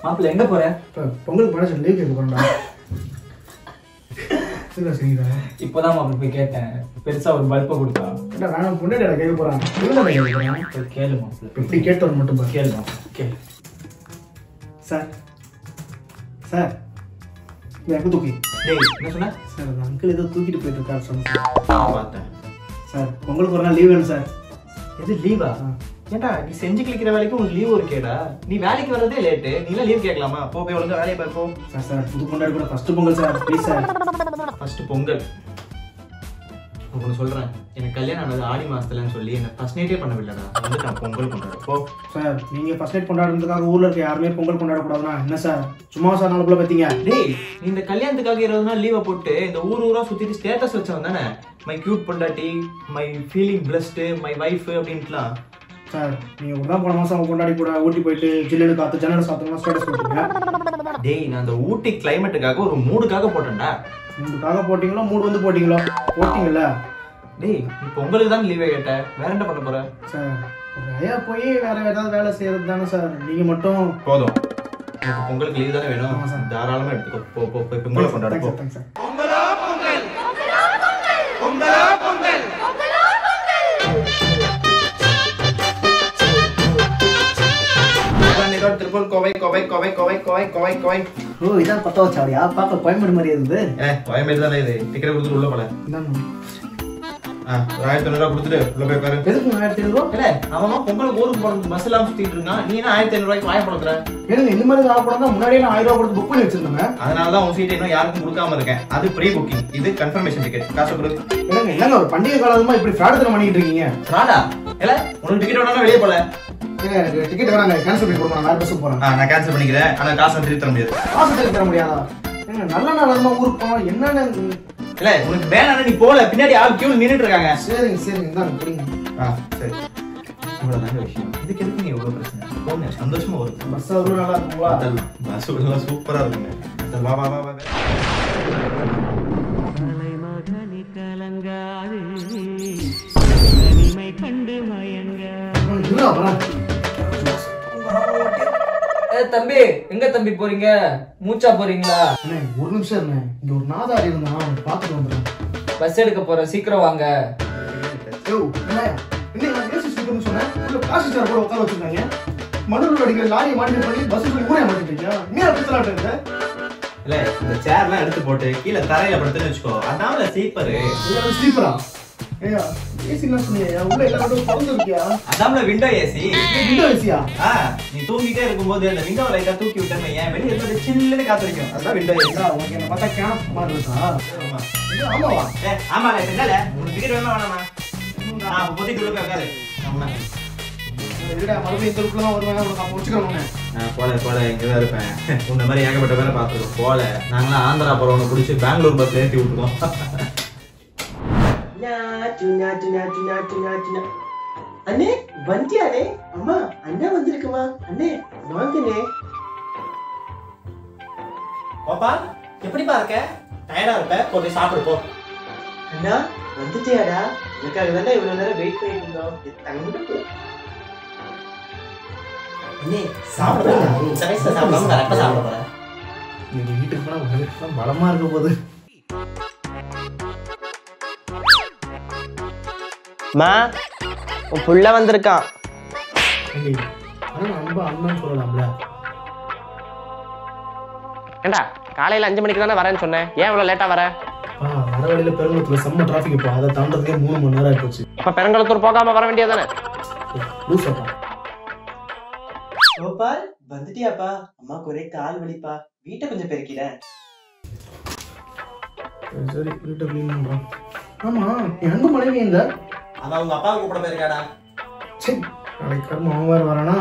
மாப்பிள்ள எங்க போற இப்போ பொங்கலுக்கு மேடம் லீவ் கேட்க போறேன்டா சரிடா சரிடா இப்பதான் மாப்பிள்ள போய் கேட்டேன் பெருசா ஒரு பல்பை கொடுத்தா ஏன்டா நான் பொண்ணு கேட்க போறேன் இல்லடா கேட்க போறேன் போய் கேளு மாப்பிள்ள எப்படி கேட்டு வர மட்டும் பாரு கேளு மாப்பிள்ள கேளு சார் சார் இது எனக்கு தூக்கி டேய் என்ன சொன்ன சார் அந்த அங்கிள் ஏதோ தூக்கிட்டு போயிட்டு இருக்காரு சொன்னேன் பார்த்தேன் சார் பொங்கலுக்கு ஒரு நாள் லீவ் வேணும் சார் எது லீவா ஆ. ஏன்டா நீ செஞ்சு கிளிக்கிற வேலைக்கு உனக்கு லீவ் ஒரு கேடா நீ வேலைக்கு வர்றதே லேட்டு நீலாம் லீவ் கேட்கலாமா போ போய் ஒழுங்கா வேலையை பாரு போ சார் சார் புது கொண்டாடி கூட first Pongal sir please sir first Pongal ஒன்று சொல்றேன் எனக்கு கல்யாணம் ஆனது ஆடி மாசத்துலன்னு சொல்லி என்ன ஃபர்ஸ்ட் நைட்டே பண்ணவில்லடா வந்து நான் பொங்கல் கொண்டாடு போ சார் நீங்க ஃபர்ஸ்ட் நைட் கொண்டாடுறதுக்காக ஊர்ல இருக்க யாருமே பொங்கல் கொண்டாடக்கூடாதுன்னா என்ன சார் சும்மா சார் நாலு பிள்ளை பார்த்தீங்க டேய் நீ இந்த கல்யாணத்துக்காக இருபது நாள் லீவை போட்டு இந்த ஊர் ஊரா சுத்திட்டு ஸ்டேட்டஸ் வச்சவன் தானே மை கியூட் பொண்டாட்டி my feeling blessed my wife அப்படின்ட்டுலாம் சார் நீங்க ஒரு நாள் போன மாசம் கொண்டாடி கூட ஊட்டி போயிட்டு ஜில்லுன்னு காத்து ஜன்னல் சாத்தமா ஸ்டேட்டஸ் போட்டீங்க டேய் நான் அந்த ஊட்டி கிளைமேட்டுக்காக ஒரு மூடுக்காக போட்டேன்டா உங்களுக்காக போட்டீங்களோ மூடு வந்து போட்டீங்களோ போட்டீங்கல்ல டேய் நீ பொங்கலுக்கு தான் லீவே கேட்ட வேற என்ன பண்ண போற சார் ஒரு ஐயா போய் வேற ஏதாவது வேலை செய்யறது தானே சார் நீங்க மட்டும் போதும் உனக்கு பொங்கலுக்கு லீவ் தானே வேணும் ஆமா சார். தாராளமா எடுத்துக்கோ போ போ போய் பொங்கலை கொண்டாடு போ தேங்க்ஸ் சார் திருப்பூர் கோவை கோவை கோவை கோவை கோவை கோவை கோவை ஓ இதான் பத்த வச்சாடியா பார்க்க கோயம்பேடு மாதிரி இருந்தது ஏ கோயம்பேடு தானே இது டிக்கெட் கொடுத்துட்டு உள்ள போல இந்தாங்க ஆ ஒரு ஆயிரத்தி ஐநூறுவா கொடுத்துட்டு உள்ள போய் உட்காரு எதுக்கு ஆயிரத்தி ஐநூறுவா இல்ல அவன் பொங்கலுக்கு ஊருக்கு போறது பஸ் எல்லாம் சுத்திட்டு இருக்கான் நீ என்ன ஆயிரத்தி ஐநூறு ரூபாய்க்கு வாய படுத்துற ஏனுங்க இந்த மாதிரி ஆள் தான் முன்னாடியே நான் ஆயிரம் ரூபா கொடுத்து புக் பண்ணி வச்சிருந்தேங்க அதனாலதான் உன் சீட்டை இன்னும் யாருக்கும் கொடுக்காம இருக்கேன் அது ப்ரீ புக்கிங் இது கன்ஃபர்மேஷன் டிக்கெட் காசு கொடு என்னங்க என்னங்க ஒரு பண்டிகை காலமா இப்படி ஃப்ராட் தரம் பண்ணிட்டு இருக்கீங்க ராடா இல்ல உனக்கு டிக்கெட் வேணா வெளியே போல ஏங்க எனக்கு டிக்கெட் வேணாங்க கேன்சல் பண்ணி கொடுங்க நான் வேற பஸ்ஸுக்கு போறேன் ஆ நான் கேன்சல் பண்ணிக்கிறேன் ஆனா காசு திருப்பி தர முடியாது காசு திருப்பி தர முடியாதா ஏங்க நல்ல நாள் ஊருக்கு போனோம் என்னன்னு இல்ல உனக்கு வேணாம் நீ போல பின்னாடி ஆள் கியூ நின்னுட்டு இருக்காங்க சரிங்க சரிங்க இந்தாங்க பிடிங்க ஆ சரி இவ்வளவுதாங்க விஷயம் இதுக்கு எதுக்கு நீ எவ்வளவு பிரச்சனை போங்க சந்தோஷமா வரும் பஸ் அவ்வளோ நல்லா இருக்குங்களா அதெல்லாம் பஸ் எல்லாம் சூப்பரா இருக்குங்க அதெல்லாம் வா வா வா வா மகனி கலங்காது தனிமை கண்டு மயங்க இல்லை அப்புறம் ஏ தம்பி எங்க தம்பி போறீங்க மூச்சா போறீங்களா அண்ணே ஒரு நிமிஷம் இருண்ணே இங்க ஒரு நாதாரி இருந்தா அவனை பார்த்துட்டு வந்துடுறேன் பஸ் எடுக்க போறேன் சீக்கிரம் வாங்க யோ என்ன என்ன நான் ஏசி ஸ்பீக்கர்னு சொன்னேன் இல்ல பிளாஸ்டிக் சேர் கூட உட்கார வச்சிருக்காங்க மணல் அடிக்கிற லாரியை மாட்டி பண்ணி பஸ் சொல்லி ஊரே மாட்டிட்டீங்க நீ பித்தலாட்டு இருக்க இல்ல இந்த சேர்லாம் எடுத்து போட்டு கீழே தரையில படுத்துன்னு வச்சுக்கோ அதான் ஸ்லீப்பரு எல்லாரும் ஸ்லீப்பரா ஏயா ஏசிலாம் சொன்னீங்க உள்ள எல்லாரும் திறந்து இருக்கியா அதான் விண்டோ ஏசி விண்டோ ஏசியா ஆ நீ தூங்கிட்டே இருக்கும்போது அந்த விண்டோ லைட்டா தூக்கி விட்டேன்னு ஏன் வெளியே இருந்து சில்லுன்னு காத்திருக்கும் அதுதான் விண்டோ ஏசி ஏண்டா உனக்கு என்ன பார்த்தா கேனப் மாதிரி இருக்கா ஆமா இது ஆமாவா ஏ ஆமாங்க என்னல உனக்கு டிக்கெட் வேணுமா வேணாமா நான் அப்ப பொத்திட்டு உள்ள போய் உட்காரு ஆமா இல்லடா மறுபடியும் இந்த ரூட்ல தான் வருவேன் உனக்கு அப்போ வச்சுக்கிறோம் நான் போல போல இங்க தான் இருப்பேன் உன்ன மாதிரி ஏகப்பட்ட பேரை பார்த்துருக்கோம் போல நாங்களாம் ஆந்திரா போறவங்க பிடிச்சி பெங்களூர் பஸ்ல ஏற்றி விட்டுருக்கோம் நாட்டு நாட்டு நாட்டு நாட்டு நாட்டு நா- அண்ணே வந்துட்டியாடே அம்மா அண்ணா வந்திருக்குமா அண்ணே வாங்கண்ணே பாப்பா எப்படிப்பா இருக்க டயர்டா இருப்ப கொஞ்சம் சாப்பிடு போ அண்ணா வந்துட்டியாடா எனக்காக தானே இவ்வளவு நேரம் வெயிட் பண்ணிட்டு இருந்தோம் தங்கிட்டு அண்ணே சாப்பிடுறா இந்த வயசுல சாப்பிடாம கரெக்டா சாப்பிட போறேன் நீங்க வீட்டுக்கு போனா உங்க வீட்டுக்கு பலமா இருக்க போகுது மா உன் புள்ள வந்திருக்கான் ஏய், ஆனா அன்பா அண்ணன் சொல்லலாம்ல ஏண்டா காலையில அஞ்சு மணிக்கு தானே வரேன்னு சொன்னேன் ஏன் இவ்வளவு லேட்டா வர ஆ வர வழியில பெருங்குளத்துல செம்ம டிராஃபிக் இப்போ அதை தாண்டதுக்கே மூணு மணி நேரம் ஆயிப்போச்சு அப்ப பெருங்கலத்தூர் போகாம வர வேண்டியதானே லூசப்பா கோபால் வந்துட்டியாப்பா அம்மாக்கு ஒரே கால் வலிப்பா வீட்டை கொஞ்சம் பெருக்கிட சரி, சரி வீட்டை க்ளீன் பண்றோம் ஆமா என் அன்பு மனைவி இந்த அவன் அவங்க அப்பா கூப்பிட போயிருக்காடா சரி நாளைக்கு கர்மம் அவன் வேற வரானா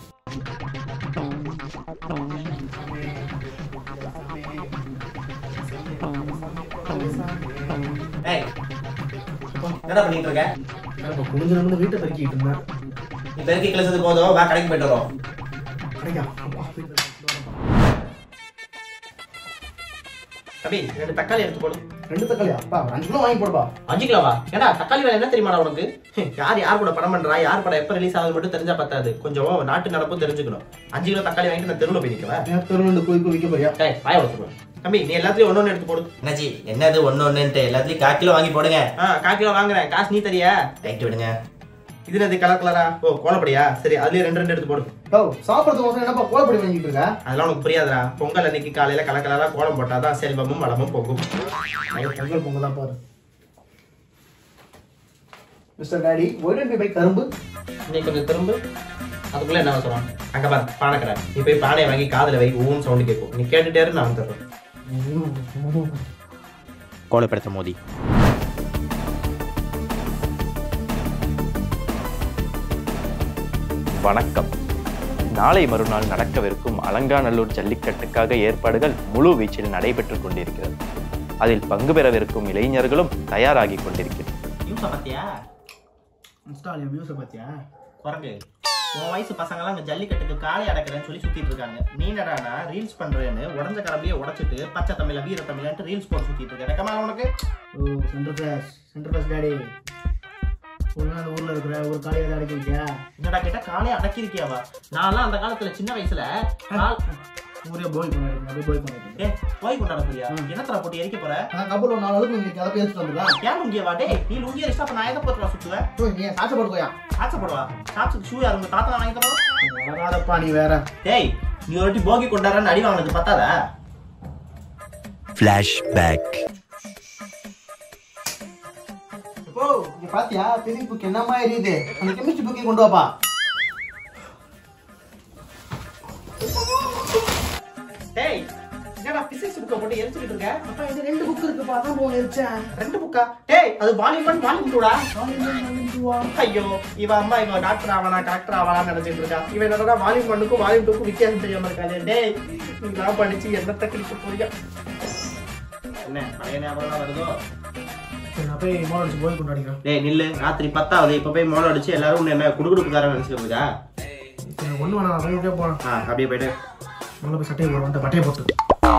ஏய் என்னடா பண்ணிட்டு இருக்க நான் இப்போ குனிஞ்சு நடந்து வீட்டை பெருக்கிட்டு இருந்தேன் நீ பெருக்கி கிளச்சது போதும் வா கடைக்கு போயிட்டு வரோம் கிடைக்கா அப்பா, வீட்டுல அப்படி ரெண்டு தக்காளி எடுத்து போடு ரெண்டு தக்காளியா அப்பா ஒரு அஞ்சு கிலோ வாங்கி போடுப்பா அஞ்சு கிலோவா ஏடா தக்காளி வேலை என்ன தெரியுமாடா உனக்கு யார் யார் கூட படம் பண்றா யார் படம் எப்ப ரிலீஸ் ஆகுது மட்டும் தெரிஞ்சா பத்தாது கொஞ்சம் நாட்டு நடப்பும் தெரிஞ்சுக்கணும் அஞ்சு கிலோ தக்காளி வாங்கிட்டு நான் தெருவில் போய் நிற்கவா ஏன் தெருவில் இந்த கோயிலுக்கு விற்க போறியா டேய் வாய வச்சுக்கோ தம்பி நீ எல்லாத்தையும் ஒண்ணு ஒண்ணு எடுத்து போடு என்னாச்சி என்னது ஒண்ணு ஒண்ணுன்ட்டு எல்லாத்துலயும் கால் கிலோ வாங்கி போடுங்க ஆ கால் கிலோ வாங்குறேன் காசு நீ தரியா ரைட் விடுங்க இது என்னது கலர் கலரா ஓ கோலப்படியா சரி அதுலயே ரெண்டு ரெண்டு எடுத்து போடு ஓ சாப்பிட்றது மோசம் என்னப்பா கோலப்படி வாங்கிட்டு இருக்க அதெல்லாம் உனக்கு புரியாதுடா பொங்கல் அன்னைக்கு காலையில கலர் கலரா கோலம் போட்டாதான் செல்வமும் வளமும் பொங்கும் அது பொங்கல் பொங்கல் தான் பாரு மிஸ்டர் டாடி ஒயிட் பை கரும்பு நீ கொஞ்சம் திரும்ப அதுக்குள்ள என்ன சொல்றான் அங்க பாரு பானை கடை நீ போய் பானையை வாங்கி காதுல வை ஊன்னு சவுண்டு கேட்கும் நீ கேட்டுட்டே இரு, நான் தர்றேன் கோலப்படுத்த மோதி வணக்கம் நாளை மறுநாள் நடக்கவிருக்கும் அலங்காநல்லூர் ஜல்லிக்கட்டுக்காக ஏற்பாடுகள் முழு வீச்சில் நடைபெற்றுக் கொண்டிருக்கிறது அதில் பங்கு பெறவிருக்கும் இளைஞர்களும் தயாராகி கொண்டிருக்கிறது நியூஸை பார்த்தியா இன்ஸ்டாலியா வியூஸை பார்த்தியா குரங்கு உன் வயசு பசங்க எல்லாம் ஜல்லிக்கட்டுக்கு காளை அடக்கிறேன்னு சொல்லி சுத்திட்டு இருக்காங்க நீ என்னடானா ரீல்ஸ் பண்றேன்னு உடஞ்ச கரம்பியை உடைச்சிட்டு பச்சை தமிழ வீர தமிழன்ட்டு ரீல்ஸ் போட்டு சுத்திட்டு இருக்க ரெக்கமா உனக்கு ஓ centre class centre class daddy ஒரு நாள் ஊர்ல இருக்கிற ஒரு காலையை அடக்கி வைக்கியா என்னடா கேட்டா காளையை அடக்கிருக்கியாவா நான்லாம் அந்த காலத்துல சின்ன வயசுல கால் ஊரே போய் பண்ணிருக்கேன் அப்படியே போய் பண்ணிருக்கேன் ஏ போய் கொண்டாட போறியா என்னத்தர போட்டு எரிக்க போற நான் கப்பல் ஒரு நாலு அளவுக்கு இங்கே அதை பேசிட்டு வந்துடலாம் ஏன் லுங்கிய வா டேய் நீ லுங்கிய ரிஸ்டா பண்ண எதை போட்டு சுத்துவ ஓ நீ சாட்சை போட்டுக்கோயா சாச்சப்படுவா சாச்சுக்கு ஷூ யாரு உங்க தாத்தா வாங்கி தரோம் வராதப்பா நீ வேற டேய் நீ ஒரு வாட்டி போகி கொண்டாடுறன்னு அடி வாங்கினது பத்தாதா ஃபிளாஷ்பேக் இப்போ இங்க பாத்தியா பெரிய புக் என்னமா எரியுது அந்த கெமிஸ்ட்ரி புக்கை கொண்டு வாப்பா டேய் என்னடா பிசிக்ஸ் புக்கை போட்டு எரிச்சுக்கிட்டு இருக்க அப்பா இது ரெண்டு புக் இருக்குப்பா அதான் போன் எரிச்சேன் ரெண்டு புக்கா டேய் அது வால்யூம் ஒன் வால்யூம் டூடா ஐயோ இவ அம்மா இவ டாக்டர் ஆவானா கலெக்டர் ஆவானான்னு நினைச்சிட்டு இருக்கா இவன் என்னடா வால்யூம் ஒன்னுக்கும் வால்யூம் டூக்கும் வித்தியாசம் தெரியாம இருக்காளே டேய் நீ படிச்சு என்னத்த கிழிக்க போறியா என்ன பழைய ஞாபகம் தான் வருதோ சரி, நான் போய் மோன் அடிச்சு போய் கொண்டாடிக்கிறேன் டேய் நில்லு ராத்திரி பத்தாவது இப்ப போய் மோளம் அடிச்சு எல்லாரும் உன்னை என்ன குடுகுடுப்புக்காரன் நினைச்சுக்க போதா எனக்கு ஒண்ணு வேணாம் நான் போய் போறேன் ஆ அப்படியே போயிட்டு நல்லா போய் சட்டையை போடுறேன் அந்த பட்டையை போட்டு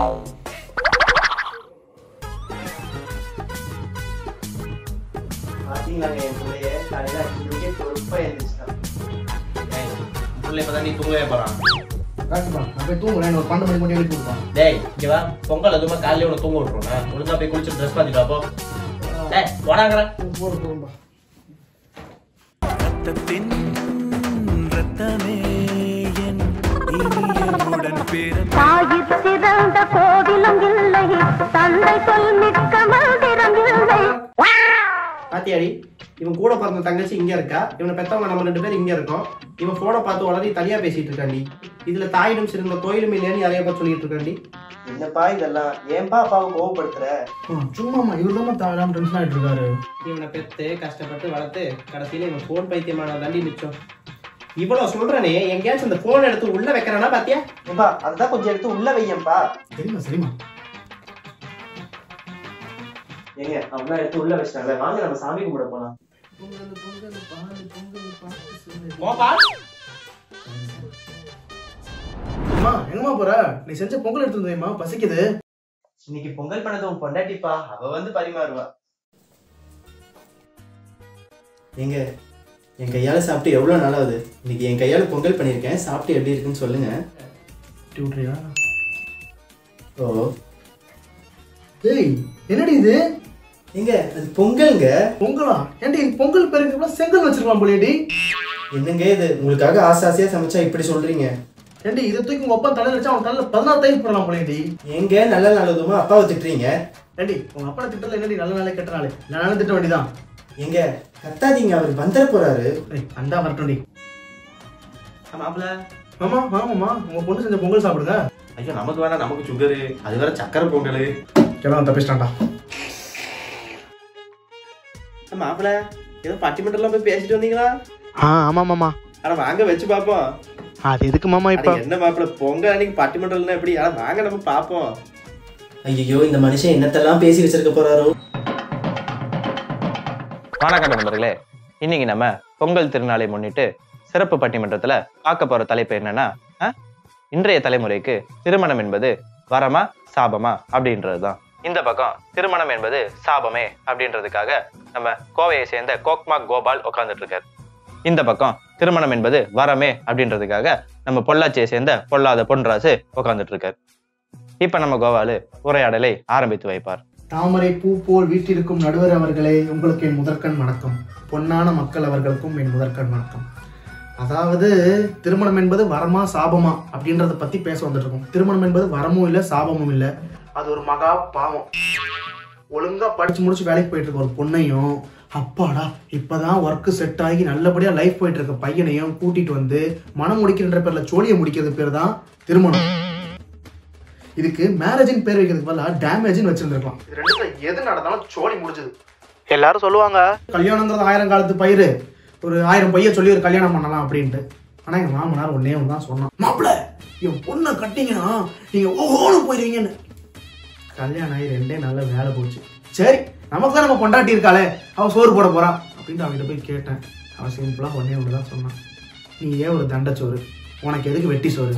பாத்தீங்களாங்க என் பிள்ளைய காலையில அஞ்சு மணிக்கே பொறுப்பா எழுந்திரிச்சிட்டான் பிள்ளை இப்பதான் நீ தூங்கவே போறான் காட்டுப்பா நான் போய் தூங்குறேன் எனக்கு ஒரு பன்னெண்டு மணிக்கு மட்டும் எழுப்பி விடுப்பா டேய் இங்க வா பொங்கல் அதுமா காலையில உன தூங்க விட்டுருவோம் ஒழுங்கா போய் குளிச்சு ட்ரெஸ் மாத்திட்டு வா போ டேய் போடாங்கற போடு போடும்பா தாயிற் சிறந்த கோவிலும் இல்லை தந்தை சொல் மிக்க மந்திரம் இல்லை பாத்தியாடி இவன் கூட பிறந்த தங்கச்சி இங்க இருக்கா இவனை பெத்தவங்க நம்ம ரெண்டு பேரும் இங்க இருக்கோம் இவன் போனை பார்த்து உடனே தனியா பேசிட்டு இருக்காண்டி இதுல தாயிடம் சிறந்த கோயிலும் இல்லைன்னு நிறைய பேர் சொல்லிட்டு இருக்காண்டி என்னப்பா இதெல்லாம் ஏன்பா அப்பாவை கோவப்படுத்துற சும்மாமா இவர் தான் தேவையில்லாம டென்ஷன் ஆயிட்டு இருக்காரு இவனை பெத்து கஷ்டப்பட்டு வளர்த்து கடைசியில இவன் போன் பைத்தியமான தண்டி மிச்சம் இவ்வளவு சொல்றனே எங்கேயாச்சும் இந்த போன் எடுத்து உள்ள வைக்கிறானா பாத்தியா ஏன்பா அதுதான் கொஞ்சம் எடுத்து உள்ள வையம்பா சரிம்மா சரிம்மா ஏங்க அவனா எடுத்து உள்ள வச்சிட்டாங்க வாங்க நம்ம சாமி கும்பிட போலாம் கோபால் அம்மா எங்கம்மா போற நீ செஞ்ச பொங்கல் எடுத்து வந்தேம்மா பசிக்குது இன்னைக்கு பொங்கல் பண்ணது உன் பொண்டாட்டிப்பா அவ வந்து பரிமாறுவா எங்க என் கையால சாப்பிட்டு எவ்வளவு நாளாவது இன்னைக்கு என் கையால பொங்கல் பண்ணியிருக்கேன் சாப்பிட்டு எப்படி இருக்குன்னு சொல்லுங்க டியூட்ரியா ஓ ஏய் என்னடி இது எங்க அது பொங்கல்ங்க பொங்கலா ஏன்டி பொங்கல் பேருக்கு செங்கல் வச்சிருக்கலாம் போலியடி என்னங்க இது உங்களுக்காக ஆசை ஆசையா சமைச்சா இப்படி சொல்றீங்க ஏன்டி இதை தூக்கி உங்க அப்பா தலையில வச்சா அவன் தலையில பதினாறு தையல் போடலாம் போலியடி எங்க நல்ல நல்லதுமா அப்பாவை திட்டுறீங்க ஏன்டி உங்க அப்பா திட்டல என்னடி நல்ல நாளே கெட்ட நாளே நானும் திட்ட வேண்டியதான் எங்க கத்தாதீங்க அவர் வந்துட போறாரு ஏய் அந்தா வரட்டும்டி மாப்பிள ஆமா ஆமாம்மா உங்க பொண்ணு செஞ்ச பொங்கல் சாப்பிடுங்க ஐயோ நமக்கு வேணா நமக்கு சுகரு அது வேற சக்கரை பொங்கல் கிளம்ப தப்பிச்சிட்டான்டா மாப்பிள ஏதோ பட்டிமன்றம்லாம் போய் பேசிட்டு வந்தீங்களா ஆ ஆமாம் மாமா ஆனா வாங்க வச்சு பாப்போம் அது எதுக்கு மாமா இப்போ அட என்ன மாப்பிள பொங்கல் அன்னைக்கு பட்டிமன்றம்னா எப்படி ஆனா வாங்க நம்ம பாப்போம் ஐயோ இந்த மனுஷன் என்னத்தெல்லாம் பேசி வச்சிருக்க போறாரோ வணக்கம் நண்பர்களே இன்னைக்கு நம்ம பொங்கல் திருநாளை முன்னிட்டு சிறப்பு பட்டிமன்றத்துல பார்க்க போற தலைப்பு என்னன்னா அஹ், இன்றைய தலைமுறைக்கு திருமணம் என்பது வரமா சாபமா அப்படின்றதுதான் இந்த பக்கம் திருமணம் என்பது சாபமே அப்படின்றதுக்காக நம்ம கோவையை சேர்ந்த கோக்மா கோபால் உட்காந்துட்டு இருக்காரு இந்த பக்கம் திருமணம் என்பது வரமே அப்படின்றதுக்காக நம்ம பொள்ளாச்சியை சேர்ந்த பொல்லாத பொன்ராசு உட்காந்துட்டு இருக்காரு இப்ப நம்ம கோபாலு உரையாடலை ஆரம்பித்து வைப்பார் தாமரை பூ போல் வீட்டிற்கும் நடுவர் அவர்களே உங்களுக்கு என் முதற்கண் வணக்கம் பொன்னான மக்கள் அவர்களுக்கும் என் முதற்கண் வணக்கம் அதாவது திருமணம் என்பது வரமா சாபமா அப்படின்றத பத்தி பேச வந்துட்டு இருக்கோம் திருமணம் என்பது வரமும் இல்லை சாபமும் இல்லை அது ஒரு மகா பாவம் ஒழுங்கா படிச்சு முடிச்சு வேலைக்கு போயிட்டு இருக்க ஒரு பொண்ணையும் அப்பாடா இப்பதான் ஒர்க்கு செட் ஆகி நல்லபடியா லைஃப் போயிட்டு இருக்க பையனையும் கூட்டிட்டு வந்து மனம் முடிக்கின்ற பேர்ல சோழியை முடிக்கிறது பேர் தான் திருமணம் இதுக்கு மேரேஜின் பேர் வைக்கிறதுக்கு பதிலாக டேமேஜ்னு வச்சிருந்திருக்கலாம் இது ரெண்டுத்துல எது நடந்தாலும் சோழி முடிஞ்சது எல்லாரும் சொல்லுவாங்க கல்யாணங்கிறது ஆயிரம் காலத்து பயிர் ஒரு ஆயிரம் பையன் சொல்லி ஒரு கல்யாணம் பண்ணலாம் அப்படின்ட்டு ஆனா எங்க மாமனார் ஒன்னே ஒன்று தான் சொன்னான் மாப்பிள்ள என் பொண்ணை கட்டிங்கன்னா நீங்க ஓஹோன்னு போயிருவீங்கன்னு கல்யாணம் ஆகி ரெண்டே நாள்ல வேலை போச்சு சரி நமக்கு தான் நம்ம பொண்டாட்டி இருக்காளே அவ சோறு போட போறா அப்படின்ட்டு அவன்கிட்ட போய் கேட்டேன் அவன் சிம்பிளா ஒன்னே ஒன்று தான் சொன்னான் நீ ஏன் ஒரு தண்டச்சோறு உனக்கு எதுக்கு வெட்டி சோறு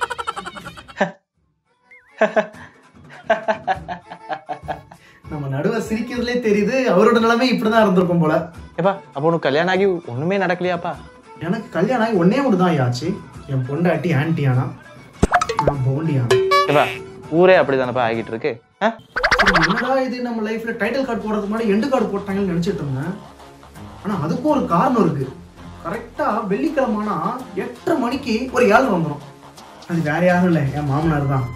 நம்ம நடுவர் சிரிக்கிறதுலே தெரியுது அவரோட நிலைமை இப்படிதான் இருந்திருக்கும் போல ஏப்பா அப்போ உனக்கு கல்யாணம் ஆகி ஒண்ணுமே நடக்கலையாப்பா எனக்கு கல்யாணம் ஆகி ஒன்னே ஒன்று தான் ஆச்சு என் பொண்டாட்டி ஆன்டியானா நான் போண்டியானா ஏப்பா ஊரே அப்படிதானப்பா ஆகிட்டு இருக்கு ஆ? சரி, என்னடா இது நம்ம லைஃப்ல டைட்டில் கார்டு போடுறதுக்கு முன்னாடி எண்டு கார்டு போட்டாங்கன்னு நினைச்சிட்டு இருந்தேன் ஆனா அதுக்கும் ஒரு காரணம் இருக்கு கரெக்டா வெள்ளிக்கிழமானா எட்டரை மணிக்கு ஒரு ஏழு வந்துடும் அது வேற யாரும் இல்லை என் மாமனார் தான்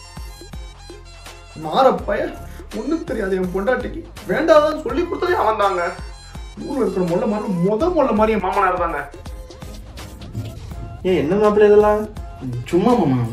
மாறப்பய ஒண்ணும் தெரியாது என் பொண்டாட்டிக்கு வேண்டாதான் சொல்லி கொடுத்ததே அவன் தாங்க ஊர்ல இருக்கிற முள்ள மாதிரி முத முள்ள மாதிரி என் மாமனார் தாங்க ஏன் என்ன மாப்பிள்ள இதெல்லாம் சும்மா மாமா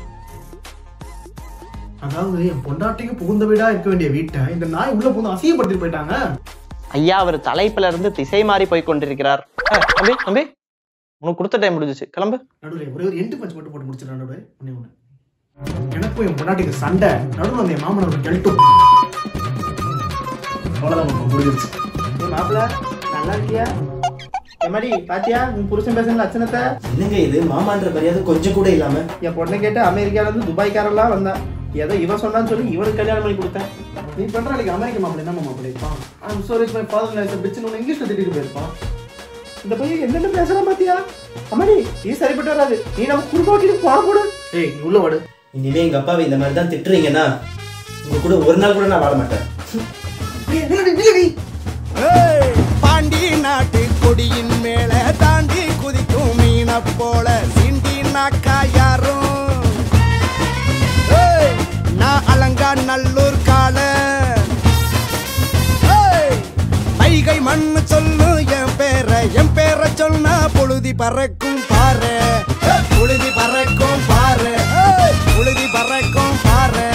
அதாவது என் பொண்டாட்டிக்கு புகுந்த வீடா இருக்க வேண்டிய வீட்டை இந்த நாய் உள்ள புகுந்து அசிங்கப்படுத்திட்டு போயிட்டாங்க ஐயா அவர் தலைப்புல இருந்து திசை மாறி போய் கொண்டிருக்கிறார் ஆ, தம்பி தம்பி உனக்கு கொடுத்த டைம் முடிஞ்சிச்சு கிளம்பு நடுவில் ஒரே ஒரு எண்டு பஞ்ச் மட்டும் போட்டு முடிச்சிடறேன் நடுவில் ஒண்ணே ஒண்ணு எனக்கும் என் பொண்டாட்டிக்கு சண்டை நடுவில் அந்த என் மாமனார் கெல்ட்டும் அவ்வளவுதான் மாமா முடிஞ்சிருச்சு ஏய் மாப்பிள்ள நல்லா இருக்கியா எம்மாடி பாத்தியா உன் புருஷன் பேசுன லட்சணத்தை என்னங்க இது மாமான்ற மரியாதை கொஞ்சம் கூட இல்லாம என் பொண்ணை கேட்டு அமெரிக்கால இருந்து துபாய்க்காரெல்லாம் வந்தான் ஏதோ இவன் சொன்னான்னு சொல்லி இவனுக்கு கல்யாணம் பண்ணி கொடுத்தேன் நீ பண்ற நாளைக்கு அமெரிக்க மாப்பிள்ளை என்ன மாப்பிள்ளை இருப்பான் I'm sorry my father lies பிச்சுன்னு ஒன்று இங்கிலீஷ்ல திட்டிட்டு போயிருப்பான் இந்த பையன் என்னென்ன பேசுறான் பாத்தியா அம்மாடி நீ சரிப்பட்டு வராது நீ நம்ம குடும்பம் போட போடு ஏய் நீ உள்ள வாடு இனிமே எங்க அப்பாவை இந்த மாதிரி தான் திட்டுறீங்கன்னா உங்க கூட ஒரு நாள் கூட நான் வாழ மாட்டேன் ஏய், நில்லடி, நில்லடி. பாண்டி நாட்டு கொடியின் மேல தாண்டி குதிக்கும் மீன போல சிண்டி நாக்கா யாரும் ஏய், நான் அலங்கா நல்லூர் கால ஏய், வைகை மண்ணு சொல்லு என் பேர என் பேர சொன்னா பொழுதி பறக்கும் பாரு ஏய், புழுதி பறக்கும் பாரு ஏய், புழுதி பறக்கும் பாரு